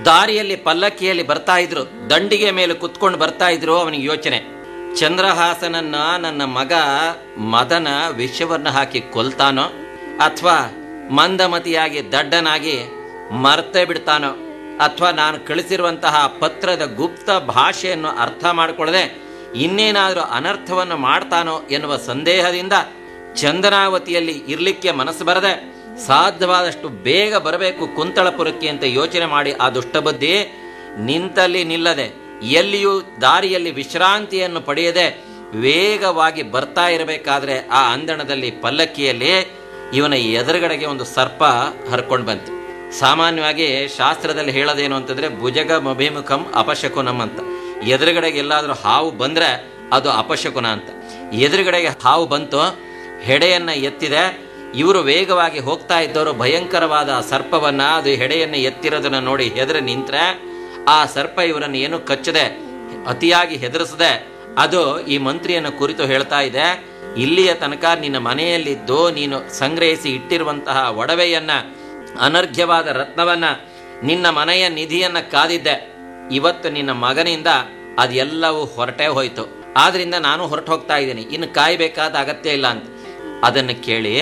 ದಾರಿಯಲ್ಲಿ ಪಲ್ಲಕ್ಕಿಯಲ್ಲಿ ಬರ್ತಾ ಇದ್ರು ದಂಡಿಗೆ ಮೇಲೆ ಕುತ್ಕೊಂಡು ಬರ್ತಾ ಇದ್ರು ಅವನಿಗೆ ಯೋಚನೆ ಚಂದ್ರಹಾಸನನ್ನ ನನ್ನ ಮಗ ಮದನ ವಿಷವನ್ನ ಹಾಕಿ ಕೊಲ್ತಾನೋ ಅಥವಾ ಮಂದಮತಿಯಾಗಿ ದಡ್ಡನಾಗಿ ಮರ್ತೇ ಬಿಡ್ತಾನೋ ಅಥವಾ ನಾನು ಕಳಿಸಿರುವಂತಹ ಪತ್ರದ ಗುಪ್ತ ಭಾಷೆಯನ್ನು ಅರ್ಥ ಮಾಡಿಕೊಳ್ಳದೆ ಇನ್ನೇನಾದರೂ ಅನರ್ಥವನ್ನು ಮಾಡ್ತಾನೋ ಎನ್ನುವ ಸಂದೇಹದಿಂದ ಚಂದನಾವತಿಯಲ್ಲಿ ಇರ್ಲಿಕ್ಕೆ ಮನಸ್ಸು ಬರದೆ ಸಾಧ್ಯವಾದಷ್ಟು ಬೇಗ ಬರಬೇಕು ಕುಂತಳಪುರಕ್ಕೆ ಅಂತ ಯೋಚನೆ ಮಾಡಿ ಆ ದುಷ್ಟಬುದ್ಧಿ ನಿಂತಲ್ಲಿ ನಿಲ್ಲದೆ ಎಲ್ಲಿಯೂ ದಾರಿಯಲ್ಲಿ ವಿಶ್ರಾಂತಿಯನ್ನು ಪಡೆಯದೆ ವೇಗವಾಗಿ ಬರ್ತಾ ಇರಬೇಕಾದ್ರೆ ಆ ಅಂದಣದಲ್ಲಿ ಪಲ್ಲಕ್ಕಿಯಲ್ಲಿ ಇವನ ಎದುರುಗಡೆಗೆ ಒಂದು ಸರ್ಪ ಹರ್ಕೊಂಡು ಬಂತು ಸಾಮಾನ್ಯವಾಗಿ ಶಾಸ್ತ್ರದಲ್ಲಿ ಹೇಳೋದೇನು ಅಂತಂದ್ರೆ ಭುಜಗ ಮಭಿಮುಖಂ ಅಪಶಕುನಂ ಅಂತ ಎದುರುಗಡೆಗೆ ಎಲ್ಲಾದ್ರೂ ಹಾವು ಬಂದ್ರೆ ಅದು ಅಪಶಕುನ ಅಂತ ಎದುರುಗಡೆಗೆ ಹಾವು ಬಂತು ಹೆಡೆಯನ್ನ ಎತ್ತಿದೆ ಇವರು ವೇಗವಾಗಿ ಹೋಗ್ತಾ ಇದ್ದವರು ಭಯಂಕರವಾದ ಆ ಸರ್ಪವನ್ನ ಅದು ಹೆಡೆಯನ್ನ ಎತ್ತಿರೋದನ್ನ ನೋಡಿ ಹೆದರಿ ನಿಂತ್ರೆ ಆ ಸರ್ಪ ಇವರನ್ನು ಏನು ಕಚ್ಚದೆ ಅತಿಯಾಗಿ ಹೆದರಿಸದೆ ಅದು ಈ ಮಂತ್ರಿಯನ್ನು ಕುರಿತು ಹೇಳ್ತಾ ಇದೆ ಇಲ್ಲಿಯ ತನಕ ನಿನ್ನ ಮನೆಯಲ್ಲಿದ್ದು ನೀನು ಸಂಗ್ರಹಿಸಿ ಇಟ್ಟಿರುವಂತಹ ಒಡವೆಯನ್ನ ಅನರ್ಘ್ಯವಾದ ರತ್ನವನ್ನ ನಿನ್ನ ಮನೆಯ ನಿಧಿಯನ್ನ ಕಾದಿದ್ದೆ ಇವತ್ತು ನಿನ್ನ ಮಗನಿಂದ ಅದೆಲ್ಲವೂ ಹೊರಟೇ ಹೋಯ್ತು ಆದ್ರಿಂದ ನಾನು ಹೊರಟು ಹೋಗ್ತಾ ಇದ್ದೀನಿ ಇನ್ನು ಕಾಯ್ಬೇಕಾದ ಅಗತ್ಯ ಇಲ್ಲ ಅಂತ ಅದನ್ನು ಕೇಳಿ